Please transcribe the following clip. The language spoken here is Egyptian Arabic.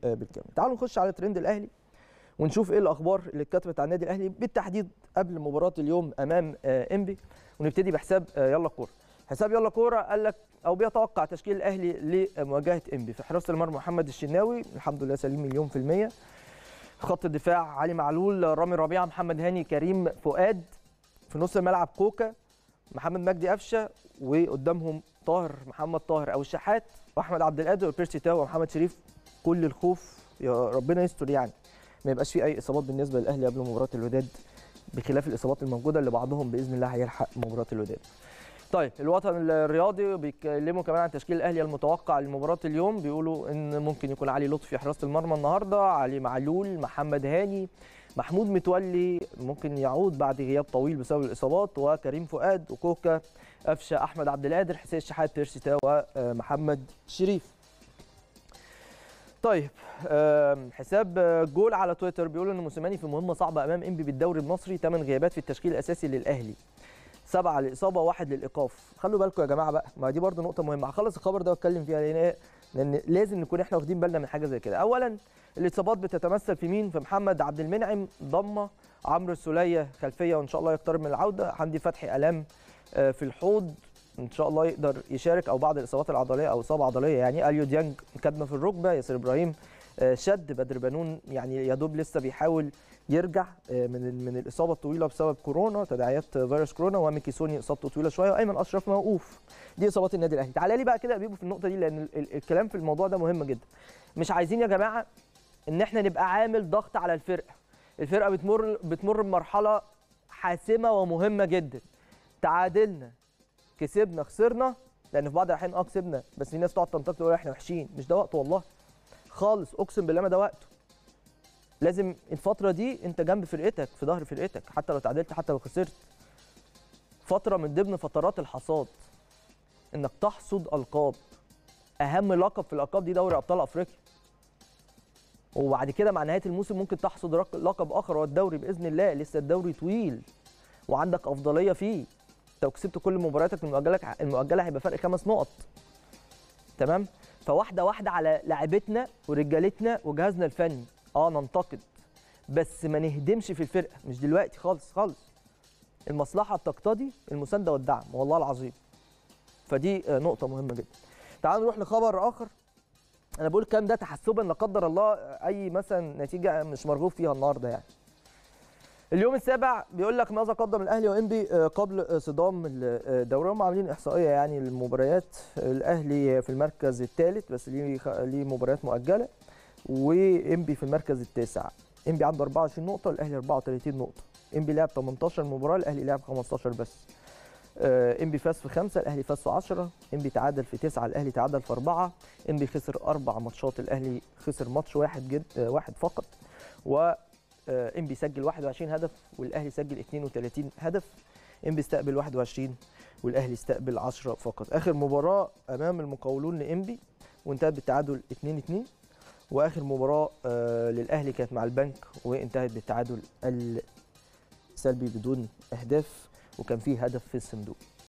آه، بالكامل تعالوا نخش على ترند الاهلي ونشوف ايه الاخبار اللي اتكتبت عن النادي الاهلي بالتحديد قبل مباراه اليوم امام آه، انبي ونبتدي بحساب آه، يلا كوره حساب يلا كوره قال لك او بيتوقع تشكيل الاهلي لمواجهه انبي في حراسه المرمى محمد الشناوي الحمد لله سليم مليون في الميه خط الدفاع علي معلول رامي ربيعه محمد هاني كريم فؤاد في نص الملعب كوكا محمد مجدي قفشه وقدامهم طاهر محمد طاهر او الشحات واحمد عبد القادر وبيرسي تاو ومحمد شريف كل الخوف يا ربنا يستر يعني ما يبقاش في اي اصابات بالنسبه للاهلي قبل مباراه الوداد بخلاف الاصابات الموجوده اللي بعضهم باذن الله هيلحق مباراه الوداد طيب الوطن الرياضي بيتكلموا كمان عن تشكيل الاهلي المتوقع لمباراه اليوم بيقولوا ان ممكن يكون علي لطفي حراسه المرمى النهارده علي معلول محمد هاني محمود متولي ممكن يعود بعد غياب طويل بسبب الاصابات وكريم فؤاد وكوكا قفشه احمد عبد القادر حسين الشحات بيرسي تاو ومحمد شريف طيب آم، حساب آه، جول على تويتر بيقول ان موسيماني في مهمه صعبه امام انبي بالدوري المصري ثمان غيابات في التشكيل الاساسي للاهلي سبعه للاصابه واحد للايقاف خلوا بالكم يا جماعه بقى ما دي برضو نقطه مهمه هخلص الخبر ده واتكلم فيها لان إيه؟ لان لازم نكون احنا واخدين بالنا من حاجه زي كده اولا الاصابات بتتمثل في مين في محمد عبد المنعم ضمه عمرو السوليه خلفيه وان شاء الله يقترب من العوده حمدي فتحي الام آه، في الحوض ان شاء الله يقدر يشارك او بعض الاصابات العضليه او اصابه عضليه يعني اليو ديانج كدمه في الركبه ياسر ابراهيم آه، شد بدر بنون يعني يا دوب لسه بيحاول يرجع آه، من ال- من الاصابه الطويله بسبب كورونا تداعيات آه، فيروس كورونا وميكي سوني اصابته طويله شويه وايمن اشرف موقوف دي اصابات النادي الاهلي تعالى لي بقى كده يا بيبو في النقطه دي لان ال- ال- الكلام في الموضوع ده مهم جدا مش عايزين يا جماعه ان احنا نبقى عامل ضغط على الفرقه الفرقه بتمر بتمر بمرحله حاسمه ومهمه جدا تعادلنا كسبنا خسرنا لان في بعض الاحيان اه كسبنا بس في ناس تقعد تنتقد تقول احنا وحشين مش ده وقته والله خالص اقسم بالله ما ده وقته لازم الفتره دي انت جنب فرقتك في ظهر فرقتك حتى لو تعادلت حتى لو خسرت فتره من ضمن فترات الحصاد انك تحصد القاب اهم لقب في الالقاب دي دوري ابطال افريقيا وبعد كده مع نهايه الموسم ممكن تحصد رق- لقب اخر هو الدوري باذن الله لسه الدوري طويل وعندك افضليه فيه انت لو كسبت كل مبارياتك المؤجله المؤجله هيبقى فرق خمس نقط تمام فواحده واحده على لاعبتنا ورجالتنا وجهازنا الفني اه ننتقد بس ما نهدمش في الفرقه مش دلوقتي خالص خالص المصلحه تقتضي المسانده والدعم والله العظيم فدي آه، نقطه مهمه جدا تعالوا نروح لخبر اخر انا بقول الكلام ده تحسبا لا قدر الله اي مثلا نتيجه مش مرغوب فيها النهارده يعني اليوم السابع بيقول لك ماذا قدم الاهلي وانبي آه، قبل آه، صدام الدوري هم عاملين احصائيه يعني للمباريات الاهلي في المركز الثالث بس ليه خ- ليه مباريات مؤجله وانبي في المركز التاسع انبي عنده 24 نقطه الاهلي 34 نقطه انبي لعب 18 مباراه الاهلي لعب 15 بس آه، انبي فاز في خمسه الاهلي فاز في 10 انبي تعادل في تسعه الاهلي تعادل في اربعه انبي خسر اربع ماتشات الاهلي خسر ماتش واحد جد آه، واحد فقط و آه، انبي سجل 21 هدف والاهلي سجل 32 هدف انبي استقبل 21 والاهلي استقبل 10 فقط اخر مباراه امام المقاولون لانبي وانتهت بالتعادل 2 2 واخر مباراه آه، للاهلي كانت مع البنك وانتهت بالتعادل السلبي بدون اهداف وكان فيه هدف في الصندوق